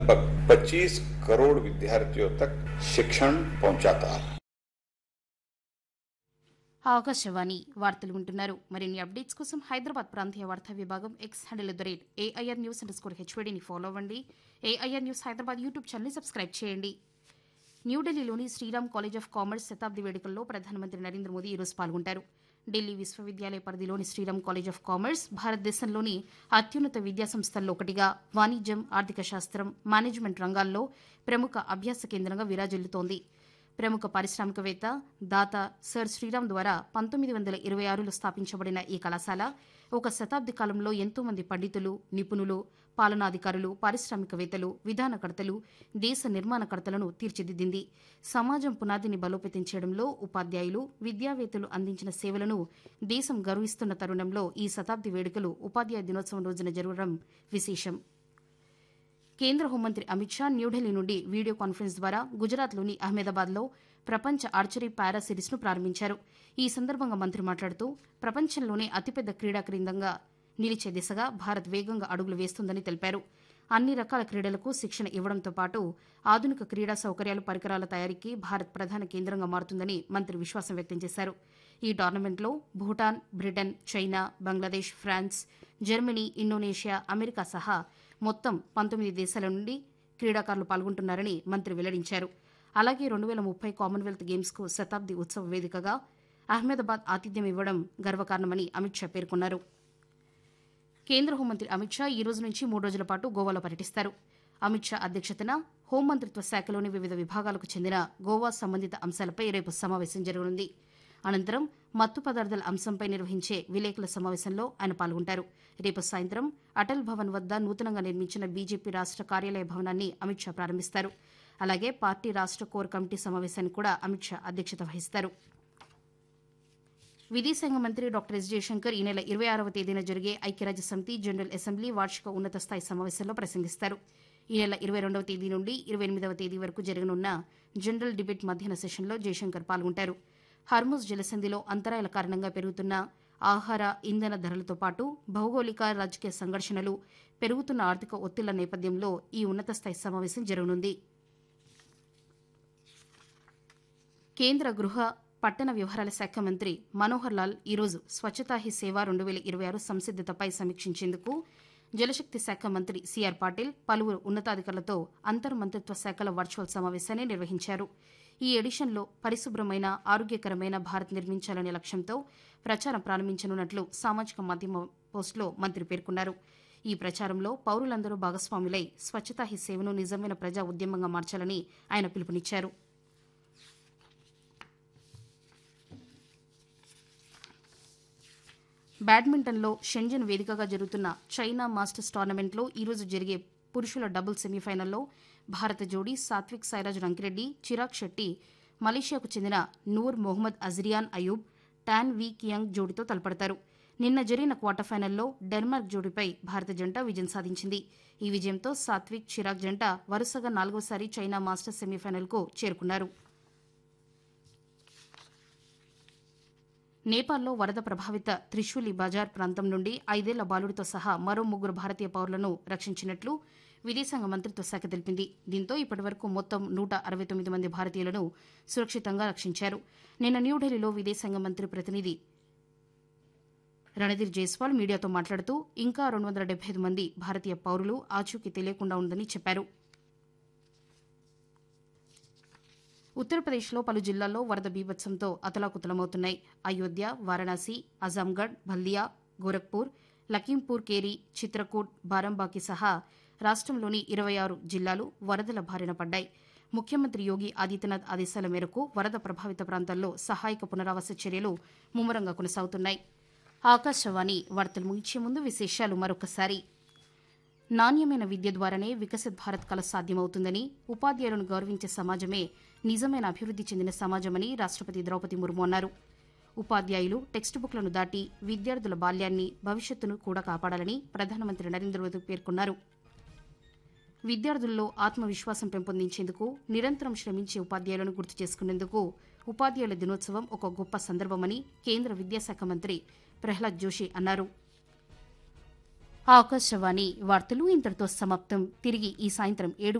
लगभग 25 करोड़ विद्यार्थियों तक शिक्षण पहुंचाता है ఆకాశవాణి వార్తలు వింటున్నారు మరిన్ని అప్డేట్స్ కోసం హైదరాబాద్ ప్రాంతీయ వార్తా విభాగం X handle the rate AIR news under score హెచ్వీడీని follow అవ్వండి ఏఐఆర్ న్యూస్ హైదరాబాద్ యూట్యూబ్ ఛానల్ని సబ్స్క్రైబ్ చేయండి న్యూఢిల్లీలోని శ్రీరామ్ కాలేజ్ ఆఫ్ కామర్స్ శతాబ్ది వేడుకల్లో ప్రధానమంత్రి నరేంద్ర మోదీ ఈరోజు పాల్గొంటారు ఢిల్లీ విశ్వవిద్యాలయ పరిధిలోని శ్రీరామ్ కాలేజ్ ఆఫ్ కామర్స్ భారతదేశంలోని అత్యున్నత విద్యా సంస్థల్లో ఒకటిగా వాణిజ్యం ఆర్థిక శాస్త్రం మేనేజ్మెంట్ రంగాల్లో ప్రముఖ అభ్యాస కేంద్రంగా విరాజిల్లుతోంది ప్రముఖ పారిశ్రామికవేత్త దాత సర్ శ్రీరామ్ ద్వారా పంతొమ్మిది వందల ఇరవై ఆరులో స్థాపించబడిన ఈ కళాశాల ఒక శతాబ్ది కాలంలో ఎంతో మంది పండితులు నిపుణులు పాలనాధికారులు పారిశ్రామికవేత్తలు విధానకర్తలు దేశ నిర్మాణకర్తలను తీర్చిదిద్దింది సమాజం పునాదిని బలోపేతం చేయడంలో ఉపాధ్యాయులు విద్యావేత్తలు అందించిన సేవలను దేశం గర్విస్తున్న తరుణంలో ఈ శతాబ్ది వేడుకలు ఉపాధ్యాయ దినోత్సవం రోజున జరగడం విశేషం కేంద్ర హోంమంత్రి అమిత్ షా న్యూఢిల్లీ నుండి వీడియో కాన్ఫరెన్స్ ద్వారా గుజరాత్లోని అహ్మదాబాద్లో ప్రపంచ ఆర్చరీ పారా సిరీస్ను ప్రారంభించారు ఈ సందర్భంగా మంత్రి మాట్లాడుతూ ప్రపంచంలోనే అతిపెద్ద క్రీడా కేంద్రంగా నిలిచే దిశగా భారత్ వేగంగా అడుగులు వేస్తుందని తెలిపారు అన్ని రకాల క్రీడలకు శిక్షణ ఇవ్వడంతో పాటు ఆధునిక క్రీడా సౌకర్యాలు పరికరాల తయారీకి భారత్ ప్రధాన కేంద్రంగా మారుతుందని మంత్రి విశ్వాసం వ్యక్తం చేశారు ఈ టోర్నమెంట్లో Bhutan Britain China Bangladesh France Germany Indonesia America సహా మొత్తం పంతొమ్మిది దేశాల నుండి క్రీడాకారులు పాల్గొంటున్నారని మంత్రి వెల్లడించారు అలాగే రెండు వేల ముప్పై కామన్వెల్త్ గేమ్స్కు శతాబ్ది ఉత్సవ వేదికగా అహ్మదాబాద్ ఆతిథ్యం ఇవ్వడం గర్వకారణమని అమిత్ షా పేర్కొన్నారు కేంద్ర హోంమంత్రి అమిత్ షా ఈ రోజు నుంచి మూడు రోజుల పాటు గోవాలో పర్యటిస్తారు అమిత్ షా అధ్యక్షతన హోంమంత్రిత్వ శాఖలోని వివిధ విభాగాలకు చెందిన గోవా సంబంధిత అంశాలపై రేపు సమావేశం జరగనుంది అనంతరం మత్తు పదార్థాల అంశంపై నిర్వహించే విలేకరుల సమావేశంలో ఆయన పాల్గొంటారు రేపు సాయంత్రం అటల్ భవన్ వద్ద నూతనంగా నిర్మించిన బీజేపీ రాష్ట కార్యాలయ భవనాన్ని అమిత్ షా ప్రారంభిస్తారు అలాగే పార్టీ రాష్ట కోర్ కమిటీ సమావేశానికి కూడా అమిత్ షా అధ్యక్షత వహిస్తారు విదేశాంగ మంత్రి డాక్టర్ ఎస్ జయశంకర్ ఈ నెల ఇరవై ఆరవ తేదీన జరిగే ఐక్యరాజ్య సమితి జనరల్ అసెంబ్లీ వార్షిక ఉన్నత స్థాయి సమావేశంలో ప్రసంగిస్తారు ఈ నెల ఇరవై రెండవ తేదీ నుండి ఇరవై ఎనిమిదవ తేదీ వరకు జరగనున్న జనరల్ డిబేట్ మధ్యాహ్న సెషన్లో జయశంకర్ పాల్గొంటారు హర్ముజ్ జలసంధిలో అంతరాయాల కారణంగా పెరుగుతున్న ఆహార ఇంధన ధరలతో పాటు భౌగోళిక రాజకీయ సంఘర్షణలు పెరుగుతున్న ఆర్థిక ఒత్తిళ్ల నేపథ్యంలో ఈ ఉన్నత స్థాయి సమావేశం జరగనుంది కేంద్ర గృహ పట్టణ వ్యవహారాల శాఖ మంత్రి మనోహర్ లాల్ ఈరోజు స్వచ్ఛతా హీ సేవ రెండు వేల ఇరవై ఆరు సంసిద్దతపై సమీక్షించేందుకు జలశక్తి శాఖ మంత్రి సిఆర్ పాటిల్ పలువురు ఉన్నతాధికారులతో అంతర్ మంత్రిత్వ శాఖల వర్చువల్ సమావేశాన్ని నిర్వహించారు ఈ ఎడిషన్లో పరిశుభ్రమైన ఆరోగ్యకరమైన భారత్ నిర్మించాలనే లక్ష్యంతో ప్రచారం ప్రారంభించనున్నట్లు సామాజిక మాధ్యమ పోస్టులో మంత్రి పేర్కొన్నారు ఈ ప్రచారంలో పౌరులందరూ భాగస్వాములై స్వచ్ఛతా హీ సేవను నిజమైన ప్రజా ఉద్యమంగా మార్చాలని ఆయన పిలుపునిచ్చారు బ్యాడ్మింటన్లో షెంజన్ వేదికగా జరుగుతున్న చైనా మాస్టర్స్ టోర్నమెంట్లో ఈరోజు జరిగే పురుషుల డబుల్ సెమీఫైనల్లో భారత జోడీ సాత్విక్ సాయిరాజ్ రంకిరెడ్డి చిరాగ్ శెట్టి మలేషియాకు చెందిన Nur Mohammad Azriyn Ayub Tan Wee Kiong జోడీతో తలపడతారు నిన్న జరిగిన క్వార్టర్ ఫైనల్లో డెన్మార్క్ జోడీపై భారత జంట విజయం సాధించింది ఈ విజయంతో సాత్విక్ చిరాగ్ జంట వరుసగా నాలుగోసారి చైనా మాస్టర్స్ సెమీఫైనల్కు చేరుకున్నారు నేపాల్లో వరద ప్రభావిత త్రిశూలి బజార్ ప్రాంతం నుండి ఐదేళ్ల బాలుడితో సహా మరో ముగ్గురు భారతీయ పౌరులను రక్షించినట్లు విదేశాంగ మంత్రిత్వ శాఖ తెలిపింది దీంతో ఇప్పటివరకు మొత్తం నూట అరవై తొమ్మిది మంది భారతీయులను సురక్షితంగా రక్షించారు నిన్న న్యూఢిల్లీలో విదేశాంగ మంత్రి ప్రతినిధి రణధీర్ జైస్వాల్ మీడియాతో మాట్లాడుతూ ఇంకా రెండు వందల డెబ్బై ఐదు మంది భారతీయ పౌరులు ఆచూకీ తెలియకుండా ఉందని చెప్పారు ఉత్తరప్రదేశ్లో పలు జిల్లాల్లో వరద బీభత్సంతో అతలాకుతలమవుతున్నాయి అయోధ్య వారణాసి అజాంగఢ్ బల్దియా గోరఖ్పూర్ లఖీంపూర్ కేరి చిత్రకూట్ బారంబాకి సహా రాష్ట్రంలోని ఇరవై ఆరు జిల్లాలు వరదల బారిన పడ్డాయి ముఖ్యమంత్రి యోగి ఆదిత్యనాథ్ ఆదేశాల మేరకు వరద ప్రభావిత ప్రాంతాల్లో సహాయక పునరావాస చర్యలు ముమ్మరంగా కొనసాగుతున్నాయి ఆకాశవాణి వార్తలు ముగించే ముందు విశేషాలు మరొకసారి నాణ్యమైన విద్య ద్వారానే వికసిత్ భారత్ కల సాధ్యమవుతుందని ఉపాధ్యాయులను గౌరవించే సమాజమే నిజమైన అభివృద్ది చెందిన సమాజమని రాష్టపతి ద్రౌపది ముర్ము అన్నారు ఉపాధ్యాయులు టెక్స్ట్ బుక్లను దాటి విద్యార్థుల బాల్యాన్ని భవిష్యత్తును కూడా కాపాడాలని ప్రధానమంత్రి నరేంద్ర మోదీ పేర్కొన్నారు విద్యార్థుల్లో ఆత్మవిశ్వాసం పెంపొందించేందుకు నిరంతరం శ్రమించే ఉపాధ్యాయులను గుర్తు చేసుకునేందుకు ఉపాధ్యాయుల దినోత్సవం ఒక గొప్ప సందర్భమని కేంద్ర విద్యాశాఖ మంత్రి ప్రహ్లాద్ జోషి అన్నారు ఆకాశవాణి వార్తలు ఇంతటితో సమాప్తం తిరిగి ఈ సాయంత్రం ఏడు